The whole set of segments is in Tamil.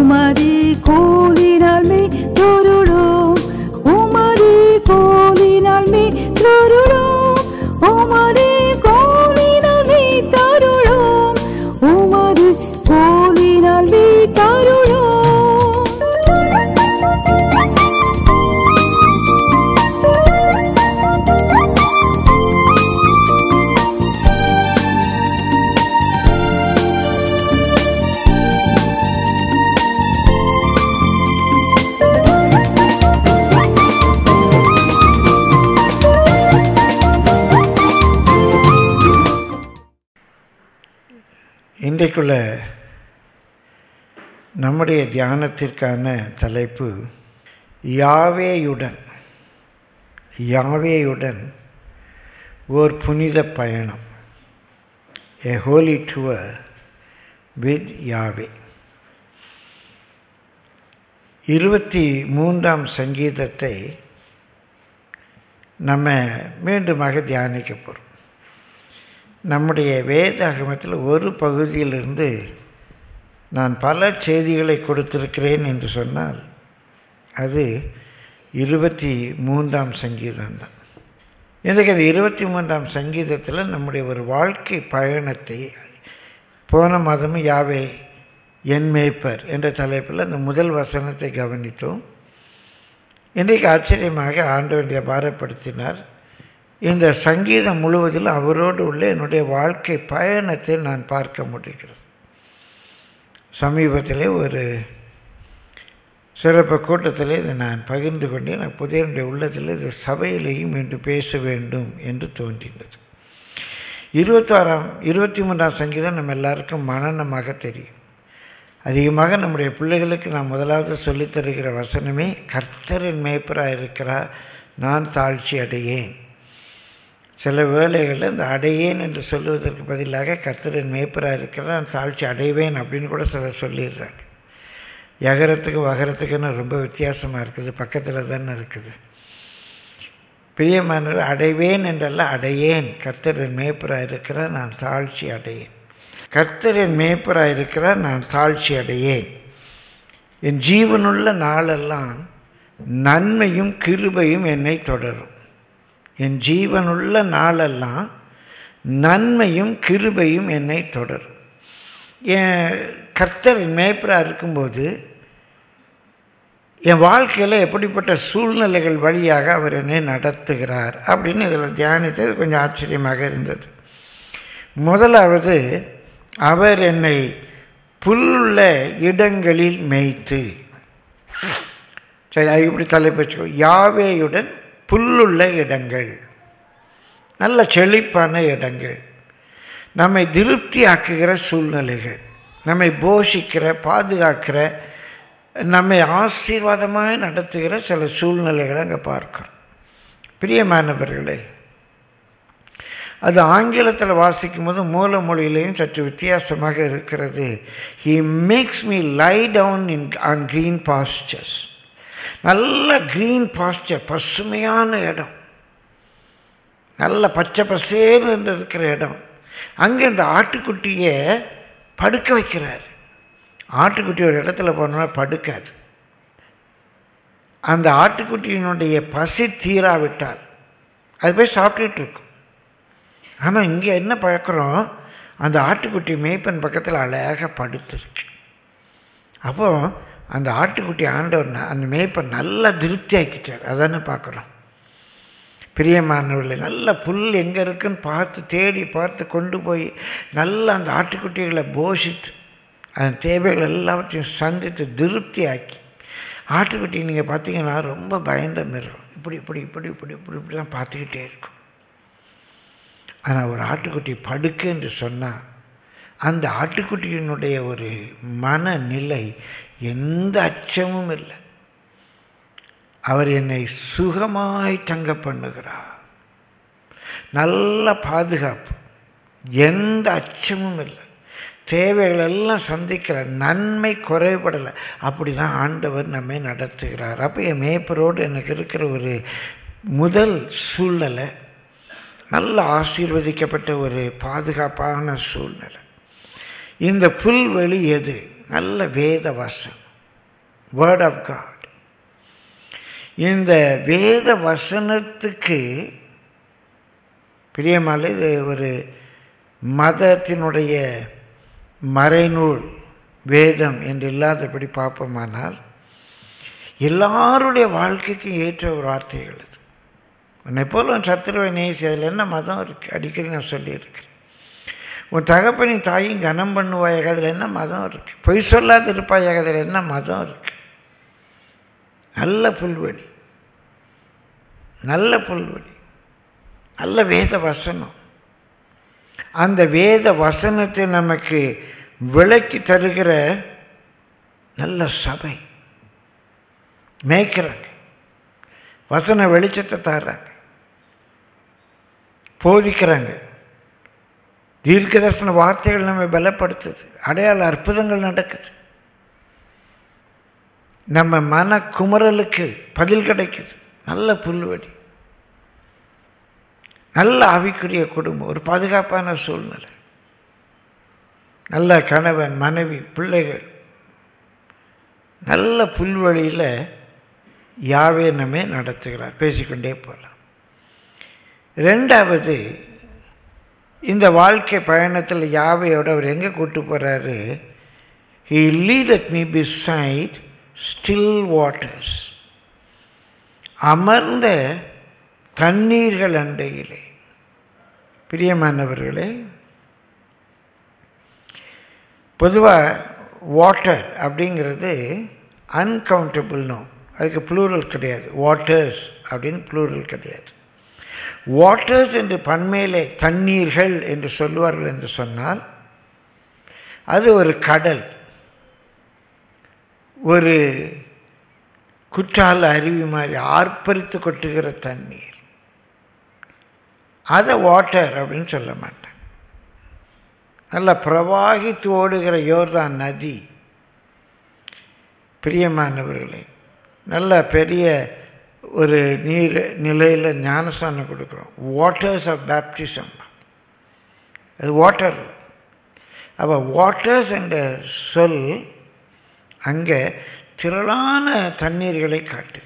உமது கோலினால் மே தொருளோம் உமது கோலினால் மே தொருளோம் உமது கோலினால் மே தருளோம் உமது கோலினால் மே தருளோம் இன்றைக்குள்ள நம்முடைய தியானத்திற்கான தலைப்பு யாவேயுடன் யாவேயுடன் ஓர் புனித பயணம் எ ஹோலி டுவர் வித் யாவே இருபத்தி மூன்றாம் சங்கீதத்தை நம்ம மீண்டுமாக தியானிக்க போகிறோம் நம்முடைய வேதாகமத்தில் ஒரு பகுதியிலிருந்து நான் பல செய்திகளை கொடுத்திருக்கிறேன் என்று சொன்னால் அது இருபத்தி மூன்றாம் சங்கீதம்தான் இன்றைக்கு அந்த இருபத்தி மூன்றாம் சங்கீதத்தில் நம்முடைய ஒரு வாழ்க்கை பயணத்தை போன மாதமும் யாவே என் மேய்ப்பர் என்ற தலைப்பில் அந்த முதல் வசனத்தை கவனித்தோம் இன்றைக்கு ஆச்சரியமாக ஆண்டவனுடைய பாரப்படுத்தினார் இந்த சங்கீதம் முழுவதிலும் அவரோடு உள்ள என்னுடைய வாழ்க்கை பயணத்தை நான் பார்க்க முடிகிறது சமீபத்தில் ஒரு சிறப்பு கூட்டத்தில் இதை நான் பகிர்ந்து கொண்டேன் நான் புதியனுடைய உள்ளத்தில் இது சபையிலேயும் இன்று பேச வேண்டும் என்று தோன்றினது இருபத்தாறாம் இருபத்தி மூன்றாம் சங்கீதம் நம்ம எல்லாருக்கும் மனநமாக தெரியும் அதிகமாக நம்முடைய பிள்ளைகளுக்கு நான் முதலாவது சொல்லித் தருகிற வசனமே கர்த்தரின் மேய்ப்பராக இருக்கிறார் நான் தாழ்ச்சி அடையேன் சில வேளைகளில் இந்த அடையேன் என்று சொல்லுவதற்கு பதிலாக கர்த்தரின் மேய்ப்பராக இருக்கிறார் நான் தாழ்ச்சி அடைவேன் அப்படின்னு கூட சிலர் சொல்லிடுறாங்க எகரத்துக்கு வகரத்துக்குன்னு ரொம்ப வித்தியாசமாக இருக்குது பக்கத்தில் தானே இருக்குது பிரியமானவர் அடைவேன் என்றல்ல அடையேன் கர்த்தரின் மேய்ப்பராக இருக்கிறார் நான் தாழ்ச்சி அடையேன் கர்த்தரின் மேய்ப்பராக இருக்கிறார் நான் தாழ்ச்சி அடையேன் என் ஜீவனுள்ள நாளெல்லாம் நன்மையும் கிருபையும் என்னை தொடரும் என் ஜீவனுள்ள நாளெல்லாம் நன்மையும் கிருபையும் என்னை தொடரும் என் கர்த்தர் மேய்ப்பராக இருக்கும்போது என் வாழ்க்கையில் எப்படிப்பட்ட சூழ்நிலைகள் வழியாக அவர் என்னை நடத்துகிறார் அப்படின்னு இதில் தியானித்தது கொஞ்சம் ஆச்சரியமாக இருந்தது முதலாவது அவர் என்னை புல்லுள்ள இடங்களில் மேய்த்து சரி அது இப்படி தலைப்பச்சுக்கோ யாவேயுடன் புல்லுள்ள இடங்கள் நல்ல செழிப்பான இடங்கள் நம்மை திருப்தி ஆக்குகிற சூழ்நிலைகள் நம்மை போஷிக்கிற பாதுகாக்கிற நம்மை ஆசீர்வாதமாக நடத்துகிற சில சூழ்நிலைகளை அங்கே பார்க்குறோம் பிரியமானவர்களே அது ஆங்கிலத்தில் வாசிக்கும் போது மூல மொழியிலையும் சற்று வித்தியாசமாக இருக்கிறது he makes me lie down in on green pastures நல்ல க்ரீன் பாஸ்டர் பசுமையான இடம் நல்ல பச்சை பசேர்னு இருக்கிற இடம் அங்கே இந்த ஆட்டுக்குட்டியை படுக்க வைக்கிறார் ஆட்டுக்குட்டி ஒரு இடத்துல போனோம்னா படுக்காது அந்த ஆட்டுக்குட்டியினுடைய பசி தீராவிட்டால் அது போய் சாப்பிட்டுட்டு இருக்கும் ஆனால் இங்கே என்ன பழக்கிறோம் அந்த ஆட்டுக்குட்டி மேய்ப்பன் பக்கத்தில் அழகாக படுத்துருக்கு அப்போ அந்த ஆட்டுக்குட்டி ஆண்டவர் அந்த மேய்ப்பன் நல்லா திருப்தி ஆக்கிட்டார் அதானே பார்க்குறோம் பிரியமானவர்களே நல்ல புல் எங்கே இருக்குன்னு பார்த்து தேடி பார்த்து கொண்டு போய் நல்லா அந்த ஆட்டுக்குட்டிகளை போஷித்து அதன் தேவைகள் எல்லாவற்றையும் சந்தித்து திருப்தி ஆக்கி ஆட்டுக்குட்டி நீங்கள் பார்த்தீங்கன்னா ரொம்ப பயந்த மிருகம் இப்படி இப்படி இப்படி இப்படி இப்படி இப்படி தான் பார்த்துக்கிட்டே இருக்கும் ஆனால் ஒரு ஆட்டுக்குட்டி படுக்கு என்று சொன்னால் அந்த ஆட்டுக்குட்டியினுடைய ஒரு மனநிலை எந்த அச்சமும் இல்லை அவர் என்னை சுகமாய் தங்க பண்ணுகிறார் நல்ல பாதுகாப்பு எந்த அச்சமும் இல்லை தேவைகள் எல்லாம் சந்திக்கிற நன்மை குறைபடலை அப்படி தான் ஆண்டவர் நம்மை நடத்துகிறார் அப்போ என் மேய்ப்பரோடு எனக்கு இருக்கிற ஒரு முதல் சூழ்நிலை நல்ல ஆசீர்வதிக்கப்பட்ட ஒரு பாதுகாப்பான சூழ்நிலை இந்த புல்வெளி எது நல்ல வேத வசம் வேர்ட் ஆஃப் காட் இந்த வேத வசனத்துக்கு பிரியமால இது ஒரு மதத்தினுடைய மறைநூல் வேதம் என்று இல்லாதபடி பார்ப்போமானால் எல்லாருடைய வாழ்க்கைக்கும் ஏற்ற ஒரு வார்த்தைகள் இது உன்னை போல உன் சத்துருவை நேசி அதில் என்ன மதம் இருக்குது அடிக்கடி நான் சொல்லியிருக்கிறேன் உன் தகப்பனின் தாயும் கனம் பண்ணுவாயாக அதில் என்ன மதம் இருக்குது பொய் சொல்லாது இருப்பாயாக அதில் என்ன மதம் இருக்குது நல்ல புல்வெளி நல்ல புல்வெளி நல்ல வேத வசனம் அந்த வேத வசனத்தை நமக்கு விளக்கி தருகிற நல்ல சபை மேய்க்கிறாங்க வசன வெளிச்சத்தை தர்றாங்க போதிக்கிறாங்க தீர்க்கதர்சன வார்த்தைகள் நம்ம பலப்படுத்துது அடையாள அற்புதங்கள் நடக்குது நம்ம மன குமரலுக்கு பதில் கிடைக்குது நல்ல புல்வெளி நல்ல ஆவிக்குரிய குடும்பம் ஒரு பாதுகாப்பான சூழ்நிலை நல்ல கணவன் மனைவி பிள்ளைகள் நல்ல புல்வெளியில் யாவே நம்மை நடத்துகிறார் பேசிக்கொண்டே போகலாம் ரெண்டாவது இந்த வாழ்க்கை பயணத்தில் யாவையோட அவர் எங்கே கூட்டு போகிறாரு he leadeth me beside still waters அமர்ந்த தண்ணீர்கள் அண்டையிலே பிரியமானவர்களே பொதுவாக வாட்டர் அப்படிங்கிறது அன்கவுண்டபிள் நோ அதுக்கு ப்ளூரல் கிடையாது வாட்டர்ஸ் அப்படின்னு ப்ளூரல் கிடையாது வாட்டர்ஸ் என்று பன்மையிலே தண்ணீர்கள் என்று சொல்லுவார்கள் என்று சொன்னால் அது ஒரு கடல் ஒரு குற்றால அருவி மாதிரி ஆர்ப்பரித்து கொட்டுகிற தண்ணீர் அதை வாட்டர் அப்படின்னு சொல்ல மாட்டாங்க நல்ல பிரவாகித்து ஓடுகிற யோர்தான் நதி பிரியமானவர்களே நல்ல பெரிய ஒரு நீர் நிலையில் ஞானஸ்தானம் கொடுக்குறோம் வாட்டர்ஸ் ஆஃப் பேப்டிசம் அது வாட்டர் அப்போ வாட்டர்ஸ் என்ற சொல் அங்கே திரளான தண்ணீர்களை காட்டுகிறது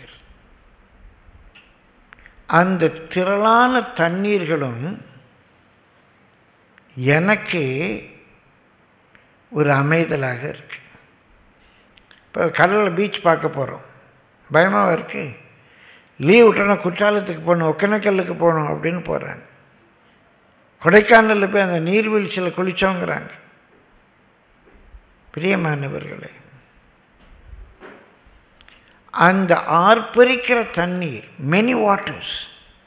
அந்த திரளான தண்ணீர்களும் எனக்கு ஒரு அமைதலாக இருக்கு இப்போ கடலில் பீச் பார்க்க போகிறோம் பயமாக இருக்குது லீவ் விட்டோன்னா குற்றாலத்துக்கு போகணும் ஒக்கனக்கல்லுக்கு போகணும் அப்படின்னு போகிறாங்க கொடைக்கானலில் போய் அந்த நீர்வீழ்ச்சியில் குளித்தோங்கிறாங்க பிரியமானவர்களே அந்த ஆர்ப்பரிக்கிற தண்ணீர் மெனி வாட்டர்ஸ்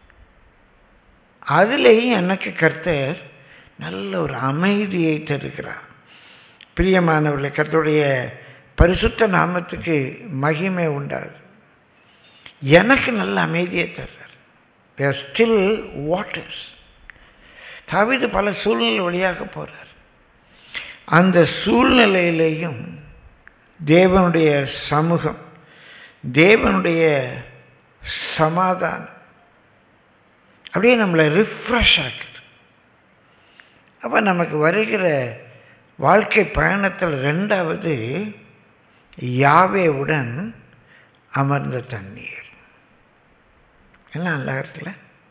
அதுலேயும் எனக்கு கர்த்தர் நல்ல ஒரு அமைதியை தருகிறார் பிரியமானவர்களே கர்த்தருடைய பரிசுத்த நாமத்துக்கு மகிமை உண்டாகுது எனக்கு நல்ல அமைதியை தர்றார் தேர் ஸ்டில் வாட்டர்ஸ் தவிது பல சூழ்நிலை வழியாக போகிறார் அந்த சூழ்நிலையிலேயும் தேவனுடைய சமூகம் தேவனுடைய சமாதானம் அப்படியே நம்மளை ரிஃப்ரெஷ் ஆக்குது அப்போ நமக்கு வருகிற வாழ்க்கை பயணத்தில் ரெண்டாவது யாவேவுடன் அமர்ந்த தண்ணீர் எல்லாம் நல்லா இருக்குல்ல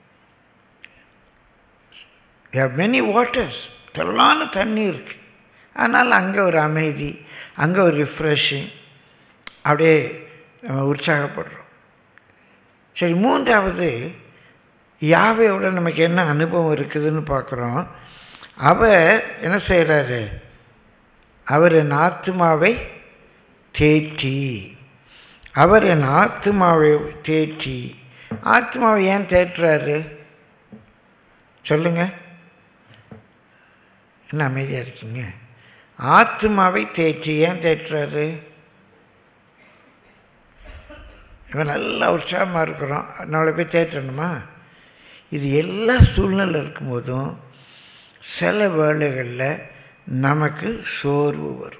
மெனி வாட்டர்ஸ் திரளான தண்ணி இருக்குது அதனால் அங்கே ஒரு அமைதி அங்கே ஒரு ரிஃப்ரெஷிங் அப்படியே நம்ம உற்சாகப்படுறோம் சரி மூன்றாவது யாவையோட நமக்கு என்ன அனுபவம் இருக்குதுன்னு பார்க்குறோம் அவர் என்ன செய்கிறாரு அவர் என் ஆத்மாவை தேற்றி அவர் என் ஆத்மாவை தேற்றி ஆத்மாவை ஏன் தேற்றுறாரு சொல்லுங்க என்ன அமைதியாக இருக்கீங்க ஆத்மாவை தேற்றி ஏன் தேற்றுறாரு இவன் நல்லா உற்சாகமாக இருக்கிறோம் நம்மளை போய் தேற்றணுமா இது எல்லா சூழ்நிலை இருக்கும்போதும் சில வேளைகளில் நமக்கு சோர்வு வரும்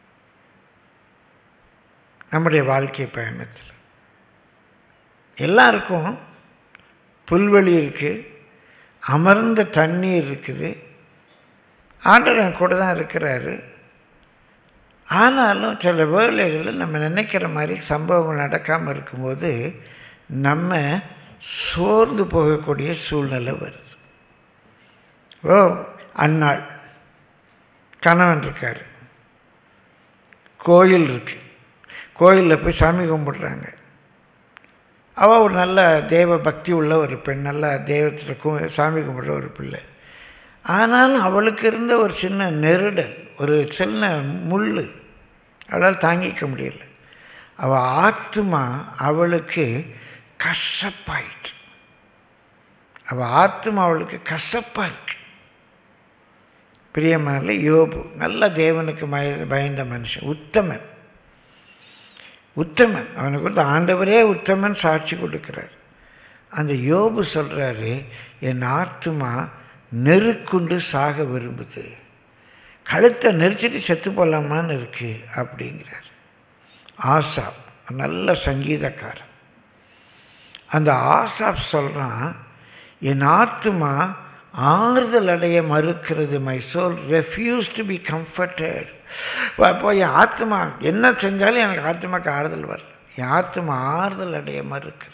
நம்முடைய வாழ்க்கை பயணத்தில் எல்லாருக்கும் புல்வெளி இருக்குது அமர்ந்த தண்ணீர் இருக்குது ஆண்டவர் என் கூட தான் இருக்கிறாரு ஆனாலும் சில வேளைகளில் நம்ம நினைக்கிற மாதிரி சம்பவங்கள் நடக்காமல் இருக்கும்போது நம்ம சோர்ந்து போகக்கூடிய சூழ்நிலை வருது ஓ அன்னாள் கணவன் இருக்கார் கோயில் இருக்கு கோயிலில் போய் சாமி கும்பிடுறாங்க அவள் ஒரு நல்ல தெய்வ பக்தி உள்ள ஒரு பெண் நல்ல தெய்வத்தில் கு சாமி கும்பிட்ற ஒரு பிள்ளை ஆனாலும் அவளுக்கு இருந்த ஒரு சின்ன நெருடல் ஒரு சின்ன முள் அவளால் தாங்கிக்க முடியல அவள் ஆத்மா அவளுக்கு கசப்பாயிட்டு அவள் ஆத்மா அவளுக்கு கசப்பாக இருக்கு பிரியமான யோபு நல்ல தேவனுக்கு மய பயந்த மனுஷன் உத்தமன் உத்தமன் அவனுக்கு வந்து ஆண்டவரே உத்தமன் சாட்சி கொடுக்குறார் அந்த யோபு சொல்கிறாரு என் ஆத்மா நெருக்குண்டு சாக விரும்புது கழுத்தை நெரிச்சிட்டு செத்து போகலாமான்னு இருக்குது அப்படிங்கிறார் ஆசா நல்ல சங்கீதக்காரன் அந்த ஆசாப் சொல்கிறான் என் ஆத்மா ஆறுதல் அடைய மறுக்கிறது my soul refuse to be comforted அப்போ என் ஆத்மா என்ன செஞ்சாலும் எனக்கு ஆத்மாக்கு ஆறுதல் வரல என் ஆத்மா ஆறுதல் அடைய மறுக்கிறது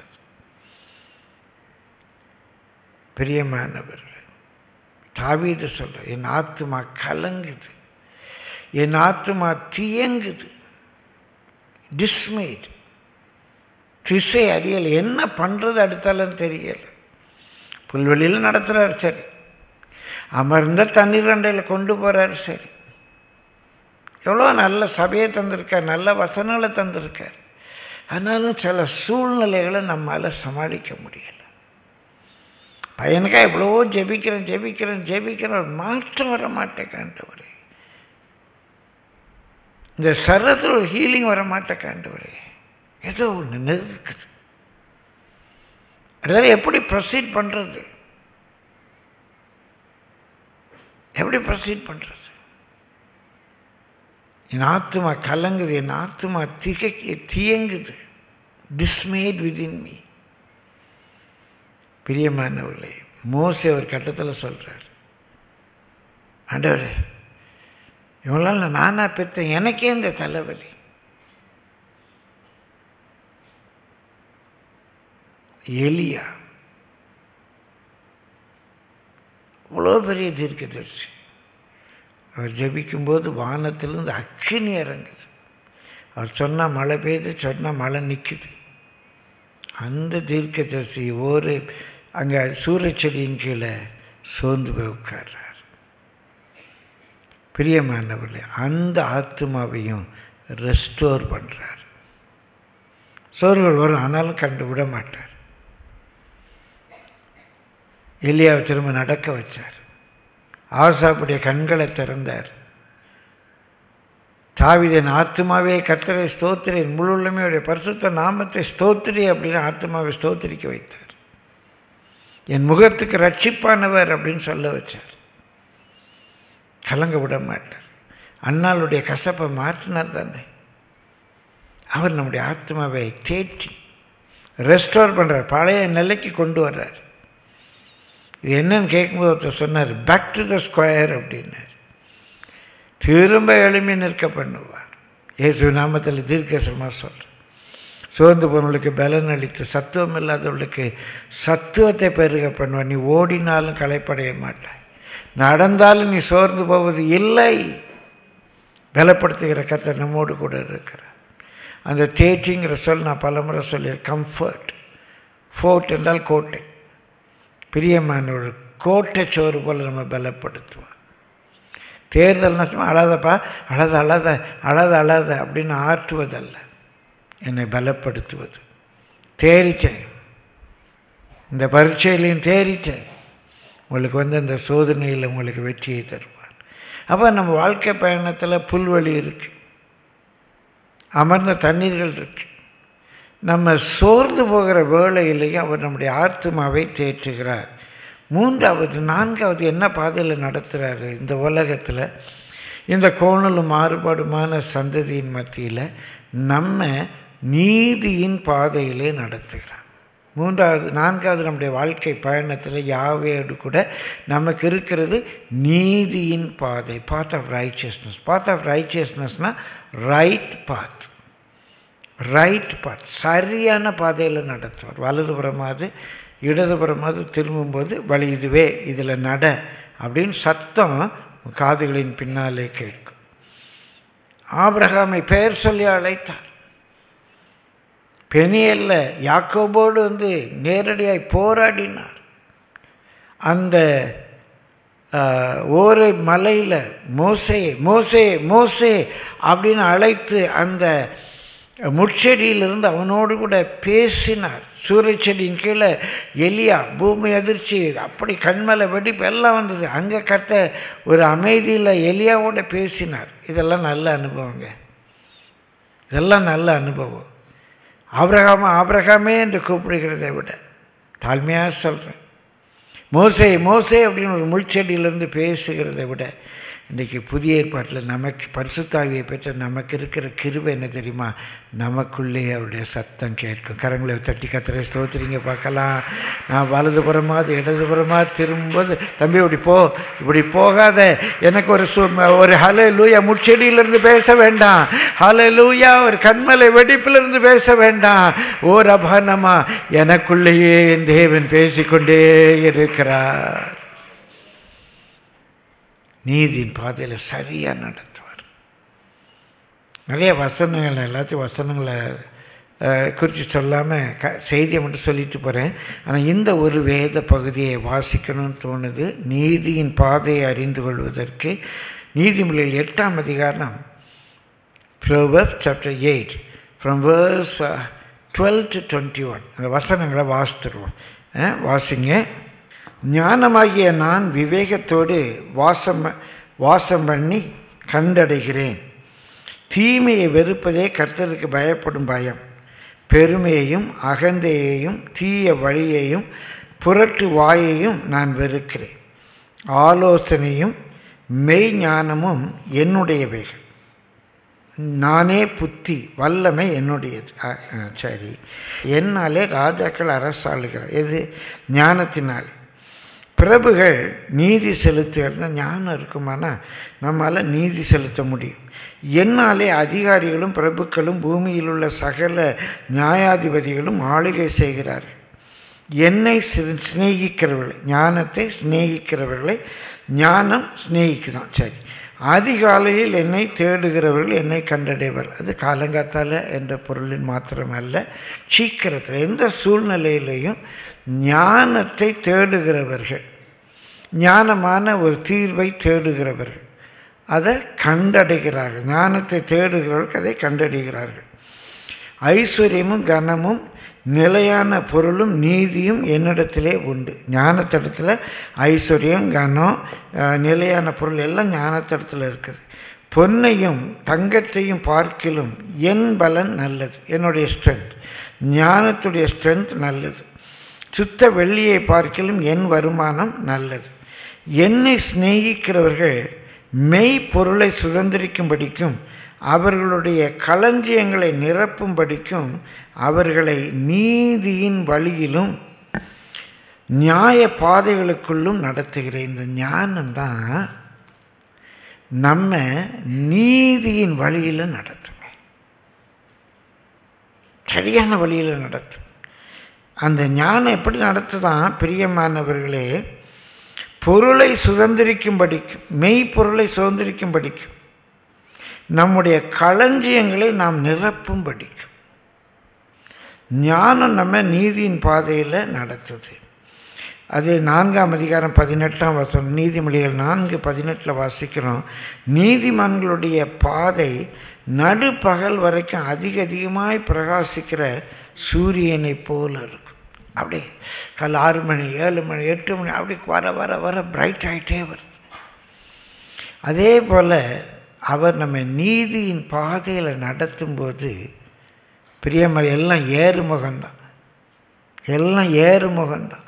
பிரியமானவர்கள் தாவீது சொல்ற என் ஆத்மா கலங்குது என் ஆத்மா தியங்குது டிஸ்மேட் திசை அறியலை என்ன பண்ணுறது அடுத்தாலும் தெரியலை புல்வெளியில் நடத்துகிறார் சரி அமர்ந்த தண்ணீர் அண்டையில் கொண்டு போகிறார் சரி எவ்வளோ நல்ல சபையை தந்திருக்கார் நல்ல வசனங்களை தந்திருக்கார் ஆனாலும் சில சூழ்நிலைகளை நம்மளால் சமாளிக்க முடியலை பையனுக்காக எவ்வளவோ ஜெபிக்கிறேன் ஜெபிக்கிறேன் ஜெபிக்கிறேன் மாற்றம் வர மாட்டேக்காண்டவரே இந்த சரத்தில் ஒரு ஹீலிங் வர மாட்டேக்காண்டவரே ஏதோ ஒன்று நெருக்குது அதாவது எப்படி ப்ரொசீட் பண்ணுறது எப்படி ப்ரொசீட் பண்ணுறது என் ஆத்மா கலங்குது என் ஆத்மா திகை தியங்குது டிஸ்மேட் விதின் மீ பிரியமானவர்களே மோசே ஒரு கட்டத்தில் சொல்கிறார் ஆண்டவரே இவங்களால் நானா பெற்றேன் எனக்கே இந்த தலைவலி எலியா அவ்வளோ பெரிய தீர்க்கதரிசி அவர் ஜபிக்கும்போது வானத்திலிருந்து அக்கினி இறங்குது அவர் சொன்னால் மழை பெய்யுது சொன்னால் மழை நிற்குது அந்த தீர்க்கதரிசி ஒரு அங்கே சூரியச்செடியின் கீழே சோர்ந்து போய் உட்கார்றார் பிரியமானவர்களே அந்த ஆத்மாவையும் ரெஸ்டோர் பண்ணுறார் சோறுகள் வரும் ஆனாலும் கண்டு விட மாட்டார் எலியாவை திரும்ப நடக்க வச்சார் ஆசாப்புடைய கண்களை திறந்தார் தாவிதன் ஆத்மாவே கர்த்தரை ஸ்தோத்திரேன் முழுள்ளமே அவருடைய பரிசுத்த நாமத்தை ஸ்தோத்திரி அப்படின்னு ஆத்மாவை ஸ்தோத்திரிக்க வைத்தார் என் முகத்துக்கு ரட்சிப்பானவர் அப்படின்னு சொல்ல வச்சார் கலங்க விட மாட்டார் அண்ணாளுடைய கசப்பை மாற்றினார் தானே அவர் நம்முடைய ஆத்மாவை தேற்றி ரெஸ்டோர் பண்ணுறார் பழைய நிலைக்கு கொண்டு வர்றார் இது என்னன்னு கேட்கும்போது ஒருத்தர் சொன்னார் பேக் டு த ஸ்கொயர் அப்படின்னார் திரும்ப எளிமை நிற்க பண்ணுவார் இயேசு நாமத்தில் தீர்க்கசமாக சொல்கிறேன் சோர்ந்து போனவர்களுக்கு பலன் அளித்து சத்துவம் இல்லாதவர்களுக்கு சத்துவத்தை பெருக பண்ணுவார் நீ ஓடினாலும் களைப்படைய மாட்டாய் நடந்தாலும் நீ சோர்ந்து போவது இல்லை பலப்படுத்துகிற கத்தை நம்மோடு கூட இருக்கிறார் அந்த தேற்றிங்கிற சொல் நான் பலமுறை சொல்லியிருக்கேன் கம்ஃபர்ட் ஃபோர்ட் என்றால் கோட்டை பிரியமானவர் கோட்டை சோறு போல் நம்ம பலப்படுத்துவோம் தேர்தல் நஷ்டம் அழாதப்பா அழாத அழாத அழாத அழாத அப்படின்னு ஆற்றுவதல்ல என்னை பலப்படுத்துவது தேறிட்டேன் இந்த பரீட்சையிலையும் தேறிட்டேன் உங்களுக்கு வந்து அந்த சோதனையில் உங்களுக்கு வெற்றியை தருவார் அப்போ நம்ம வாழ்க்கை பயணத்தில் புல்வெளி இருக்குது அமர்ந்த தண்ணீர்கள் இருக்குது நம்ம சோர்ந்து போகிற வேளையிலையும் அவர் நம்முடைய ஆத்மாவை தேற்றுகிறார் மூன்றாவது நான்காவது என்ன பாதையில் நடத்துகிறாரு இந்த உலகத்தில் இந்த கோணலும் மாறுபாடுமான சந்ததியின் மத்தியில் நம்ம நீதியின் பாதையிலே நடத்துகிறார் மூன்றாவது நான்காவது நம்முடைய வாழ்க்கை பயணத்தில் யாவையோடு கூட நமக்கு இருக்கிறது நீதியின் பாதை path of righteousness path of ரைச்சியஸ்னஸ்னால் ரைட் பாத் ரைட் பாத் சரியான பாதையில் நடத்துவார் வலதுபுறமாவது இடதுபுறமாவது திரும்பும்போது வழி இதுவே இதில் நட அப்படின்னு சத்தம் காதுகளின் பின்னாலே கேட்கும் ஆபிரகாமை பெயர் சொல்லி அழைத்தார் பெனியல்ல யாக்கோபோடு வந்து நேரடியாய் போராடினார் அந்த ஓரை மலையில் மோசே மோசே மோசே அப்படின்னு அழைத்து அந்த முட்செடியிலிருந்து அவனோடு கூட பேசினார் சூரியச்செடியின் கீழே எலியா பூமி அதிர்ச்சி அப்படி கண்மலை வெடிப்பு எல்லாம் வந்தது அங்கே கத்த ஒரு அமைதியில் எலியாவோட பேசினார் இதெல்லாம் நல்ல அனுபவங்க இதெல்லாம் நல்ல அனுபவம் ஆபிரகாம ஆபிரகாமே என்று கூப்பிடுகிறதை விட தாழ்மையாக சொல்கிறேன் மோசே மோசே அப்படின்னு ஒரு முள்செடியிலேருந்து பேசுகிறதை விட இன்றைக்கி புதிய ஏற்பாட்டில் நமக்கு பரிசுத்தாவியை பெற்ற நமக்கு இருக்கிற கிருவை என்ன தெரியுமா நமக்குள்ளே அவருடைய சத்தம் கேட்கும் கரங்களை தட்டி கத்துற ஸ்தோத்திரிங்க பார்க்கலாம் நான் வலதுபுறமாவது இடதுபுறமாக திரும்பும்போது தம்பி இப்படி போ இப்படி போகாத எனக்கு ஒரு சு ஒரு ஹலை லூயா முச்செடியிலிருந்து பேச வேண்டாம் ஹலை லூயா ஒரு கண்மலை வெடிப்பிலிருந்து பேச வேண்டாம் ஓ ரபானமா எனக்குள்ளேயே என் தேவன் பேசிக்கொண்டே இருக்கிறார் நீதியின் பாதையில் சரியாக நடத்துவார் நிறைய வசனங்கள் எல்லாத்தையும் வசனங்களை குறித்து சொல்லாமல் க செய்தியை மட்டும் சொல்லிட்டு போகிறேன் ஆனால் இந்த ஒரு வேத பகுதியை வாசிக்கணும்னு தோணுது நீதியின் பாதையை அறிந்து கொள்வதற்கு நீதிமொழியில் எட்டாம் அதிகாரம் proverb chapter eight from verse twelve to twenty one அந்த வசனங்களை வாசித்துருவோம் வாசிங்க ஞானமாகிய நான் விவேகத்தோடு வாசம் வாசம் பண்ணி கண்டடைகிறேன் தீமையை வெறுப்பதே கர்த்தருக்கு பயப்படும் பயம் பெருமையையும் அகந்தையையும் தீய வழியையும் புரட்டு வாயையும் நான் வெறுக்கிறேன் ஆலோசனையும் மெய் ஞானமும் என்னுடையவைகள் நானே புத்தி வல்லமை என்னுடையது சரி என்னாலே ராஜாக்கள் அரசாளுகிறார் எது ஞானத்தினாலே பிரபுகள் நீதி செலுத்துகிறதுனா ஞானம் இருக்குமானா நம்மளால் நீதி செலுத்த முடியும் என்னாலே அதிகாரிகளும் பிரபுக்களும் பூமியில் உள்ள சகல நியாயாதிபதிகளும் ஆளுகை செய்கிறார்கள் என்னை சிநேகிக்கிறவர்களை ஞானத்தை சிநேகிக்கிறவர்களை ஞானம் சிநேகிக்குதான் சரி அதிகாலையில் என்னை தேடுகிறவர்கள் என்னை கண்டடைவர் அது காலங்காத்தால் என்ற பொருளின் மாத்திரமல்ல சீக்கிரத்தில் எந்த சூழ்நிலையிலையும் ஞானத்தை தேடுகிறவர்கள் ஞானமான ஒரு தீர்வை தேடுகிறவர்கள் அதை கண்டடைகிறார்கள் ஞானத்தை தேடுகிறவர்கள் அதை கண்டடைகிறார்கள் ஐஸ்வர்யமும் கனமும் நிலையான பொருளும் நீதியும் என்னிடத்திலே உண்டு ஞானத்திடத்தில் ஐஸ்வர்யம் கனம் நிலையான பொருள் எல்லாம் ஞானத்திடத்தில் இருக்குது பொன்னையும் தங்கத்தையும் பார்க்கிலும் என் பலன் நல்லது என்னுடைய ஸ்ட்ரென்த் ஞானத்துடைய ஸ்ட்ரென்த் நல்லது சுத்த வெள்ளியை பார்க்கிலும் என் வருமானம் நல்லது என்னை சிநேகிக்கிறவர்கள் மெய் பொருளை சுதந்திரிக்கும்படிக்கும் அவர்களுடைய களஞ்சியங்களை நிரப்பும்படிக்கும் அவர்களை நீதியின் வழியிலும் நியாய பாதைகளுக்குள்ளும் நடத்துகிறேன் இந்த ஞானம்தான் நம்ம நீதியின் வழியில் நடத்துங்க சரியான வழியில் நடத்தும் அந்த ஞானம் எப்படி நடத்துதான் பிரியமானவர்களே பொருளை சுதந்திரிக்கும் படிக்கும் மெய் பொருளை சுதந்திரிக்கும் படிக்கும் நம்முடைய களஞ்சியங்களை நாம் நிரப்பும் படிக்கும் ஞானம் நம்ம நீதியின் பாதையில் நடத்துது அது நான்காம் அதிகாரம் பதினெட்டாம் வசனம் நீதிமொழிகள் நான்கு பதினெட்டில் வாசிக்கிறோம் நீதிமான்களுடைய பாதை நடுப்பகல் வரைக்கும் அதிக அதிகமாய் பிரகாசிக்கிற சூரியனை போல இருக்கும் அப்படியே கால் ஆறு மணி ஏழு மணி எட்டு மணி அப்படி வர வர வர பிரைட் ஆகிட்டே வருது அதே போல் அவர் நம்ம நீதியின் பாதையில் நடத்தும்போது பிரியமலை எல்லாம் ஏறுமுகம்தான் எல்லாம் ஏறுமுகம்தான்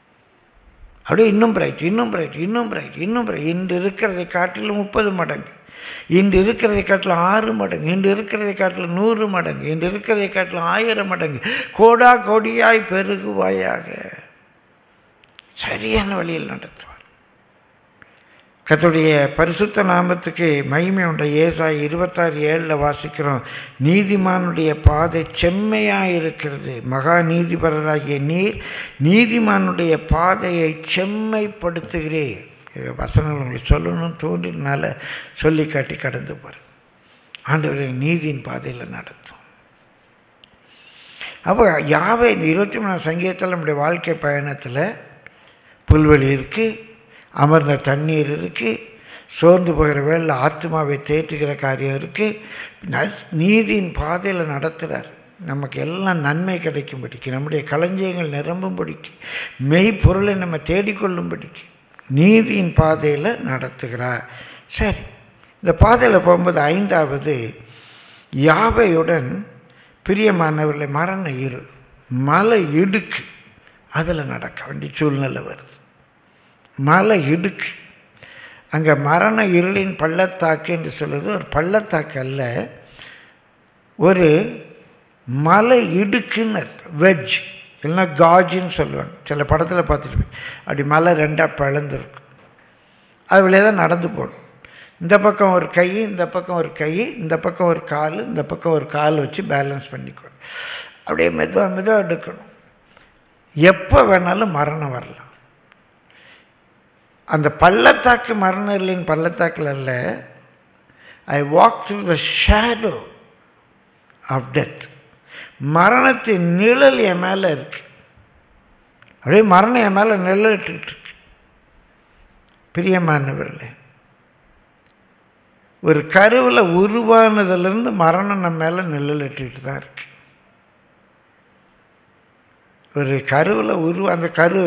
அப்படியே இன்னும் பிரைட் இன்னும் பிரைட் இன்னும் பிரைட் இன்னும் பிரைட் இன்று இருக்கிறதை காட்டிலும் முப்பது மடங்கு இன்று இருக்கிறதை காட்டிலும் ஆறு மடங்கு இன்று இருக்கிறதை காட்டிலும் நூறு மடங்கு இன்று இருக்கிறதை காட்டிலும் ஆயிரம் மடங்கு கோடா கோடியாய் பெருகுவாயாக சரியான வழியில் நடத்துவார் கர்த்தருடைய பரிசுத்த நாமத்துக்கு மகிமை உண்ட ஏசாய் இருபத்தாறு ஏழில் வாசிக்கிறோம் நீதிமானுடைய பாதை செம்மையாக இருக்கிறது மகா நீதிபரராகிய நீர் நீதிமானுடைய பாதையை செம்மைப்படுத்துகிறேன் இது வசனங்கள் உங்களுக்கு சொல்லணும்னு தோன்றினால சொல்லி காட்டி கடந்து போகிறேன் ஆண்டவரை நீதியின் பாதையில் நடத்தும் அப்போ யாவை இந்த இருபத்தி மூணாம் சங்கீதத்தில் நம்முடைய வாழ்க்கை பயணத்தில் புல்வெளி இருக்குது அமர்ந்த தண்ணீர் இருக்குது சோர்ந்து போகிற வேலை ஆத்மாவை தேற்றுகிற காரியம் இருக்குது நீதியின் பாதையில் நடத்துகிறார் நமக்கு எல்லாம் நன்மை கிடைக்கும்படிக்கு நம்முடைய களஞ்சியங்கள் நிரம்பும்படிக்கு மெய்ப்பொருளை நம்ம தேடிக்கொள்ளும்படிக்கு நீதியின் பாதையில் நடத்துகிறார் சரி இந்த பாதையில் போகும்போது ஐந்தாவது யாவையுடன் பிரியமானவர்களை மரண இருள் மலை இடுக்கு அதில் நடக்க வேண்டிய சூழ்நிலை வருது மலை இடுக்கு அங்கே மரண இருளின் பள்ளத்தாக்கு என்று சொல்வது ஒரு பள்ளத்தாக்கு அல்ல ஒரு மலை இடுக்குன்னு வெஜ் இல்லைன்னா காஜின்னு சொல்லுவாங்க சில படத்தில் பார்த்துருப்பேன் அப்படி மலை ரெண்டாக பிளந்துருக்கும் அது வழியாக தான் நடந்து போகணும் இந்த பக்கம் ஒரு கை இந்த பக்கம் ஒரு கை இந்த பக்கம் ஒரு கால் இந்த பக்கம் ஒரு கால் வச்சு பேலன்ஸ் பண்ணிக்கோ அப்படியே மெதுவாக மெதுவாக எடுக்கணும் எப்போ வேணாலும் மரணம் வரலாம் அந்த பள்ளத்தாக்கு மரணம் இல்லைன்னு பள்ளத்தாக்கில் அல்ல I walk through the shadow of death மரணத்தின் நிழல் என் மேலே இருக்கு அப்படியே மரணம் என் மேலே நிழலிட்டு இருக்கு பிரியமானவர்களே ஒரு கருவில் உருவானதுலேருந்து மரணம் நம்ம மேலே நிழலிட்டுக்கிட்டு தான் இருக்கு ஒரு கருவில் உருவ அந்த கரு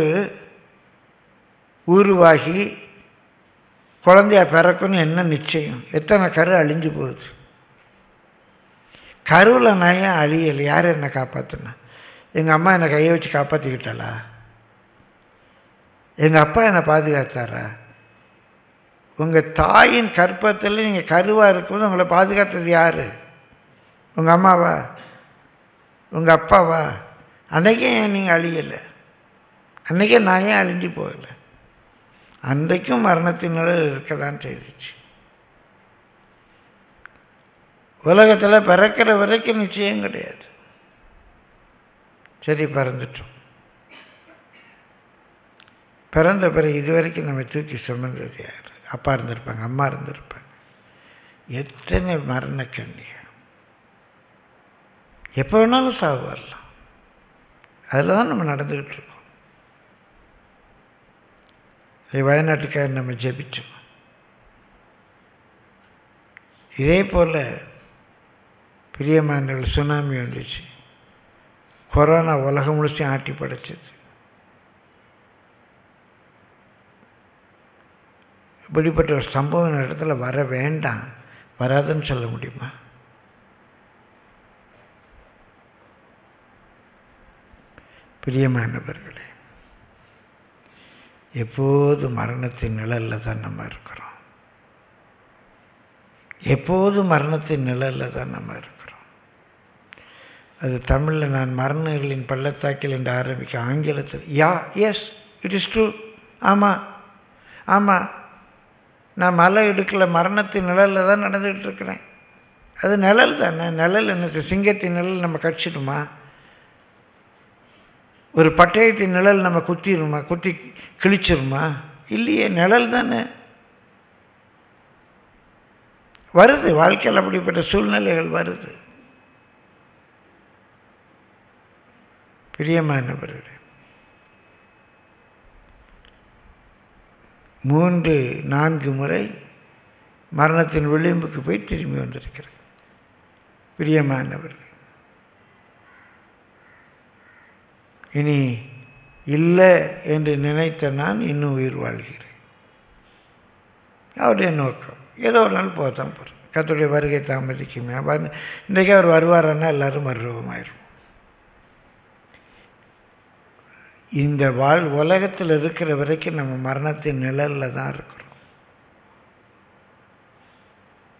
உருவாகி குழந்தையா பிறக்குன்னு என்ன நிச்சயம் எத்தனை கரு அழிஞ்சு போகுது கருவில் நான் ஏன் அழியலை யார் என்னை காப்பாற்றினா எங்கள் அம்மா என்னை கையை வச்சு காப்பாற்றிக்கிட்டாளா எங்கள் அப்பா என்னை பாதுகாத்தாரா உங்கள் தாயின் கற்பத்தில் நீங்கள் கருவாக இருக்கும்போது உங்களை பாதுகாத்தது யார் உங்கள் அம்மாவா உங்கள் அப்பாவா அன்றைக்கே ஏன் நீங்கள் அழியலை அன்றைக்கே நான் ஏன் அழிஞ்சு போகலை அன்றைக்கும் மரணத்தின் நிலையில் இருக்க தான் செய்துச்சு உலகத்தில் பிறக்கிற வரைக்கும் நிச்சயம் கிடையாது சரி பறந்துட்டோம் பிறந்த பிறகு இது வரைக்கும் நம்ம தூக்கி சுமந்தது யார் அப்பா இருந்திருப்பாங்க அம்மா இருந்திருப்பாங்க எத்தனை மரண கண்ணிகள் எப்போ வேணாலும் சாவு வரலாம் அதில் தான் நம்ம நடந்துக்கிட்டு இருக்கோம் வயநாட்டுக்காக நம்ம ஜெபிச்சோம் இதே போல் பிரியமானவர்கள் சுனாமி வந்துச்சு கொரோனா உலகம் முழுசும் ஆட்டி படைச்சது இப்படிப்பட்ட ஒரு சம்பவம் இடத்துல வர வேண்டாம் வராதுன்னு சொல்ல முடியுமா பிரியமானவர்களே எப்போது மரணத்தின் நிழலில் தான் நம்ம இருக்கிறோம் எப்போது மரணத்தின் நிழலில் தான் நம்ம இருக்கிறோம் அது தமிழில் நான் மரணங்களின் பள்ளத்தாக்கில் என்று ஆரம்பிக்க ஆங்கிலத்தில் yeah yes it is true ஆமாம் ஆமாம் நான் மலை இடுக்கல மரணத்தின் நிழலில் தான் நடந்துகிட்டு இருக்கிறேன் அது நிழல் தானே நிழல் என்ன சிங்கத்தின் நிழல் நம்ம கடிச்சிடுமா ஒரு பட்டயத்தின் நிழல் நம்ம குத்திடுமா குத்தி கிழிச்சிருமா இல்லையே நிழல் தானே வருது வாழ்க்கையில் அப்படிப்பட்ட சூழ்நிலைகள் வருது பிரியமானவர்களே மூன்று நான்கு முறை மரணத்தின் விளிம்புக்கு போய் திரும்பி வந்திருக்கிறேன் பிரியமானவர்கள் இனி இல்லை என்று நினைத்த நான் இன்னும் உயிர் வாழ்கிறேன் அவருடைய நோக்கம் ஏதோ ஒரு நாள் போதான் போகிறேன் கத்துடைய வருகை தாமதிக்குமே வந்து இன்றைக்கே அவர் வருவாரன்னா எல்லோரும் மருவமாயிரும் இந்த வாழ் உலகத்தில் இருக்கிற வரைக்கும் நம்ம மரணத்தின் நிழலில் தான் இருக்கிறோம்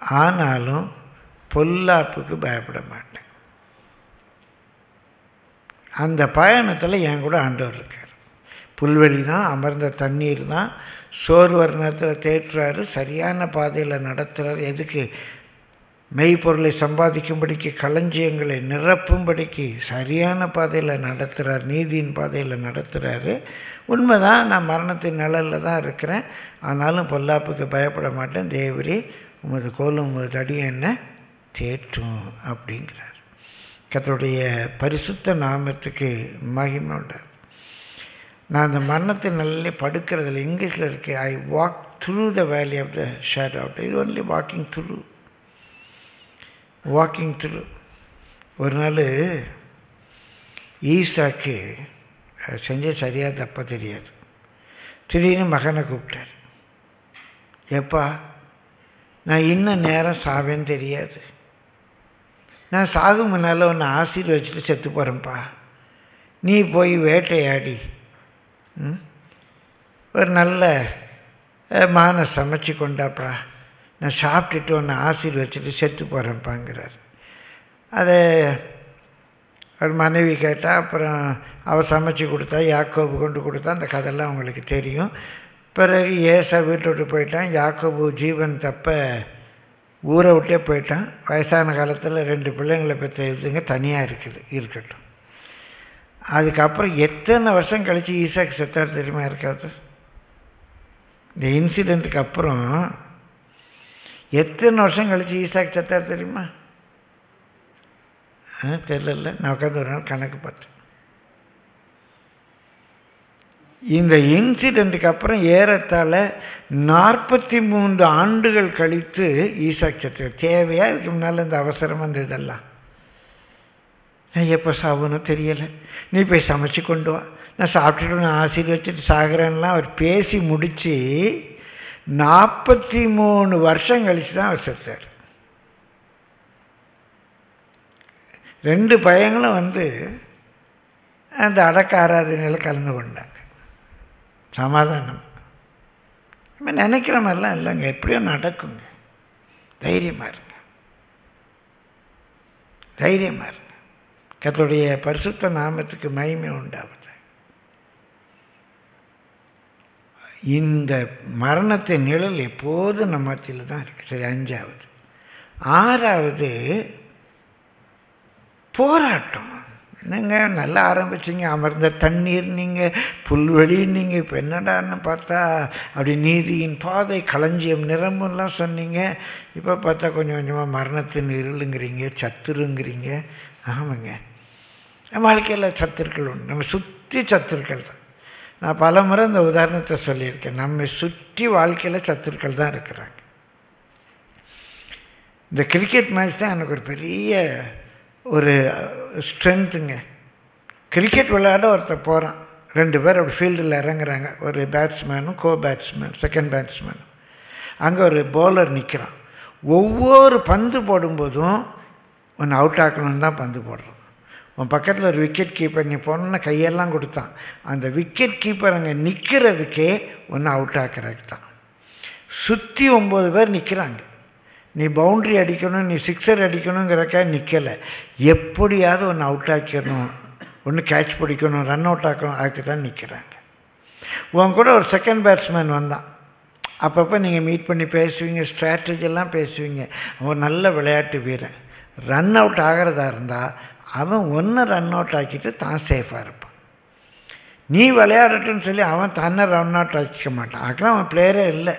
ஆனாலும் பொல்லாப்புக்கு பயப்பட மாட்டேன் அந்த பயணத்தில் என் கூட ஆண்டவர் இருக்கார் புல்வெளி தான் அமர்ந்த தண்ணீர் தான் சோர்வர் நேரத்தில் தேற்றுறாரு சரியான பாதையில் நடத்துகிறார் எதுக்கு மெய்ப்பொருளை சம்பாதிக்கும்படிக்கு களஞ்சியங்களை நிரப்பும்படிக்கு சரியான பாதையில் நடத்துகிறார் நீதியின் பாதையில் நடத்துகிறாரு உண்மைதான் நான் மரணத்தின் நிழலில் தான் இருக்கிறேன் ஆனாலும் பொல்லாப்புக்கு பயப்பட மாட்டேன் தேவரே உமது கோலும் உமது தடியும் என்ன தேற்றும் அப்படிங்கிறார் கத்தருடைய பரிசுத்த நாமத்துக்கு மகிமை உண்டார் நான் அந்த மரணத்தின் நிலையிலே படுக்கிறதுல இங்கிலீஷில் இருக்கு ஐ walk through the valley of the shadow இது only walking through walking through ஒரு நாள் ஈசாக்கு செஞ்ச சரியாக தப்பாக தெரியாது திடீர்னு மகனை கூப்பிட்டார் எப்பா நான் இன்னும் நேரம் சாவேன்னு தெரியாது நான் சாகும் முன்னால் உன்னை ஆசீர்வச்சிட்டு செத்து போகிறேன்ப்பா நீ போய் வேட்டையாடி ஒரு நல்ல மானை சமைச்சு கொண்டாப்பா நான் சாப்பிட்டுட்டு உன்னை ஆசீர்வச்சிட்டு செத்து போகிறேன்ப்பாங்கிறார் அதை ஒரு மனைவி கேட்டால் அப்புறம் அவள் சமைச்சு கொடுத்தா யாக்கோபு கொண்டு கொடுத்தா அந்த கதையெல்லாம் அவங்களுக்கு தெரியும் பிறகு ஏசா வீட்டை விட்டு போயிட்டான் யாக்கோபு ஜீவன் தப்ப ஊரை விட்டே போயிட்டான் வயசான காலத்தில் ரெண்டு பிள்ளைங்களை பெற்ற இதுங்க தனியாக இருக்குது இருக்கட்டும் அதுக்கப்புறம் எத்தனை வருஷம் கழித்து ஈசாக்கு செத்தார் தெரியுமா இருக்காது இந்த இன்சிடெண்ட்டுக்கு அப்புறம் எத்தனை வருஷம் கழித்து ஈசாக்கு செத்தார் தெரியுமா தெரியல நான் உட்காந்து ஒரு நாள் கணக்கு பார்த்தேன் இந்த இன்சிடெண்ட்டுக்கு அப்புறம் ஏறத்தாழ நாற்பத்தி மூன்று ஆண்டுகள் கழித்து ஈசாக் சத்திர தேவையா இதுக்கு முன்னால் இந்த அவசரம் அந்த இதெல்லாம் நான் எப்போ சாகணும் தெரியலை நீ போய் சமைச்சு கொண்டு வா நான் சாப்பிட்டுட்டு நான் ஆசீர்வச்சிட்டு சாகிறேன்லாம் அவர் பேசி முடித்து நாற்பத்தி மூணு வருஷம் கழித்து தான் அவர் செத்தார் ரெண்டு பையங்களும் வந்து அந்த அடக்க ஆராதனையில் கலந்து கொண்டாங்க சமாதானம் நம்ம நினைக்கிற மாதிரிலாம் இல்லைங்க எப்படியோ நடக்குங்க தைரியமாக இருங்க தைரியமாக இருங்க கத்தோடைய பரிசுத்த நாமத்துக்கு மகிமை உண்டாகுது இந்த மரணத்தின் நிழல் எப்போதும் நம்ம மத்தியில் தான் இருக்குது சரி அஞ்சாவது ஆறாவது போராட்டம் என்னங்க நல்லா ஆரம்பிச்சிங்க அமர்ந்த தண்ணீர் நீங்கள் புல்வெளி நீங்கள் இப்போ என்னடான்னு பார்த்தா அப்படி நீதியின் பாதை களஞ்சியம் நிரம்புலாம் சொன்னீங்க இப்போ பார்த்தா கொஞ்சம் கொஞ்சமாக மரணத்தின் இருளுங்கிறீங்க சத்துருங்கிறீங்க ஆமாங்க நம்ம வாழ்க்கையில் சத்துருக்கள் உண்டு நம்ம சுற்றி சத்துருக்கள் தான் நான் பல முறை இந்த உதாரணத்தை சொல்லியிருக்கேன் நம்ம சுற்றி வாழ்க்கையில் சத்துருக்கள் தான் இருக்கிறாங்க இந்த கிரிக்கெட் மேட்ச் தான் எனக்கு ஒரு பெரிய ஒரு ஸ்ட்ரென்த்துங்க கிரிக்கெட் விளையாட ஒருத்தர் போகிறான் ரெண்டு பேர் அப்படி ஃபீல்டில் இறங்குறாங்க ஒரு பேட்ஸ்மேனும் கோ பேட்ஸ்மேன் செகண்ட் பேட்ஸ்மேனும் அங்கே ஒரு பவுலர் நிற்கிறான் ஒவ்வொரு பந்து போடும்போதும் ஒன்று அவுட் ஆக்கணும்னு தான் பந்து போடுறோம் உன் பக்கத்தில் ஒரு விக்கெட் கீப்பர் நீ போனோன்னா கையெல்லாம் கொடுத்தான் அந்த விக்கெட் கீப்பர் அங்கே நிற்கிறதுக்கே ஒன்று அவுட் ஆக்கிறதுக்கு தான் சுற்றி ஒம்பது பேர் நிற்கிறாங்க நீ பவுண்ட்ரி அடிக்கணும் நீ சிக்ஸர் அடிக்கணுங்கிறக்கா நிற்கலை எப்படியாவது ஒன்று அவுட் ஆக்கிடணும் ஒன்று கேட்ச் பிடிக்கணும் ரன் அவுட் ஆக்கணும் அதுக்கு தான் நிற்கிறாங்க உன் கூட ஒரு செகண்ட் பேட்ஸ்மேன் வந்தான் அப்பப்போ நீங்கள் மீட் பண்ணி பேசுவீங்க ஸ்ட்ராட்டஜியெல்லாம் பேசுவீங்க அவன் நல்ல விளையாட்டு வீரன் ரன் அவுட் ஆகிறதா இருந்தால் அவன் ஒன்று ரன் அவுட் ஆக்கிட்டு தான் சேஃபாக இருப்பான் நீ விளையாடட்டுன்னு சொல்லி அவன் தன்னை ரன் அவுட் ஆக்கிக்க மாட்டான் அதுக்கெல்லாம் அவன் பிளேயரே இல்லை